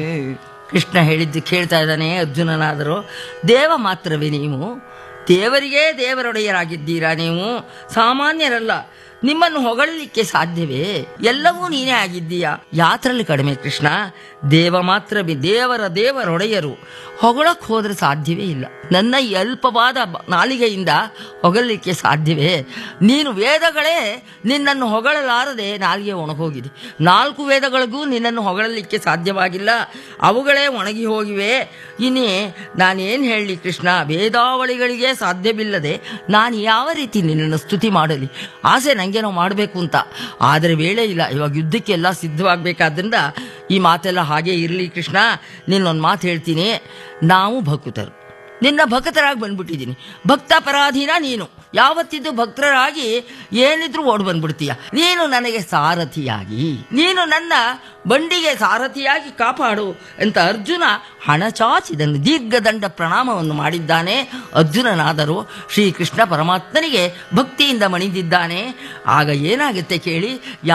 ಕೃಷ್ಣ ಹೇಳಿದ್ದು ಕೇಳ್ತಾ ಇದ್ದಾನೆ ಅರ್ಜುನನಾದರೂ ದೇವ ಮಾತ್ರವೇ ನೀವು ದೇವರಿಗೇ ದೇವರೊಡೆಯರಾಗಿದ್ದೀರಾ ನೀವು ಸಾಮಾನ್ಯರಲ್ಲ ನಿಮ್ಮನ್ನು ಹೊಗಳಲಿಕ್ಕೆ ಸಾಧ್ಯವೇ ಎಲ್ಲವೂ ನೀನೇ ಆಗಿದ್ದೀಯಾ ಯಾತ್ರಲ್ಲಿ ಕಡಿಮೆ ಕೃಷ್ಣ ದೇವ ಮಾತ್ರವೇ ದೇವರ ದೇವರೊಡೆಯರು ಹೊಗಳಕ್ಕೆ ಹೋದ್ರೆ ಸಾಧ್ಯವೇ ಇಲ್ಲ ನನ್ನ ಈ ಅಲ್ಪವಾದ ಬ- ನಾಲಿಗೆಯಿಂದ ಹೊಗಳಲಿಕ್ಕೆ ಸಾಧ್ಯವೇ ನೀನು ವೇದಗಳೇ ನಿನ್ನನ್ನು ಹೊಗಳಲಾರದೆ ನಾಲಿಗೆ ಒಣಗೋಗಿದೆ ನಾಲ್ಕು ವೇದಗಳಿಗೂ ನಿನ್ನನ್ನು ಹೊಗಳಲಿಕ್ಕೆ ಸಾಧ್ಯವಾಗಿಲ್ಲ ಅವುಗಳೇ ಒಣಗಿ ಹೋಗಿವೆ ಇನ್ನೇ ನಾನೇನು ಹೇಳಲಿ ಕೃಷ್ಣ ವೇದಾವಳಿಗಳಿಗೆ ಸಾಧ್ಯವಿಲ್ಲದೆ ನಾನು ಯಾವ ರೀತಿ ನಿನ್ನನ್ನು ಸ್ತುತಿ ಮಾಡಲಿ ಆಸೆ ನನಗೇನೋ ಮಾಡಬೇಕು ಅಂತ ಆದರೆ ವೇಳೆ ಇಲ್ಲ ಇವಾಗ ಯುದ್ಧಕ್ಕೆಲ್ಲ ಸಿದ್ಧವಾಗಬೇಕಾದ್ರಿಂದ ಈ ಮಾತೆಲ್ಲ ಹಾಗೆ ಇರಲಿ ಕೃಷ್ಣ ನಿನ್ನೊಂದು ಮಾತು ಹೇಳ್ತೀನಿ ನಾವು ಭಕ್ತರು ನಿನ್ನ ಭಕ್ತರಾಗಿ ಬಂದ್ಬಿಟ್ಟಿದ್ದೀನಿ ಭಕ್ತ ಪರಾಧೀನ ನೀನು ಯಾವತ್ತಿದ್ದು ಭಕ್ತರಾಗಿ ಏನಿದ್ರು ಓಡ್ ಬಂದ್ಬಿಡ್ತೀಯ ನೀನು ನನಗೆ ಸಾರಥಿಯಾಗಿ ನೀನು ನನ್ನ ಬಂಡಿಗೆ ಸಾರಥಿಯಾಗಿ ಕಾಪಾಡು ಅಂತ ಅರ್ಜುನ ಹಣಚಾಚಿದನು ದೀರ್ಘದಂಡ ಪ್ರಣಾಮವನ್ನು ಮಾಡಿದ್ದಾನೆ ಅರ್ಜುನನಾದರೂ ಶ್ರೀಕೃಷ್ಣ ಪರಮಾತ್ಮನಿಗೆ ಭಕ್ತಿಯಿಂದ ಮಣಿದಿದ್ದಾನೆ ಆಗ ಏನಾಗುತ್ತೆ ಕೇಳಿ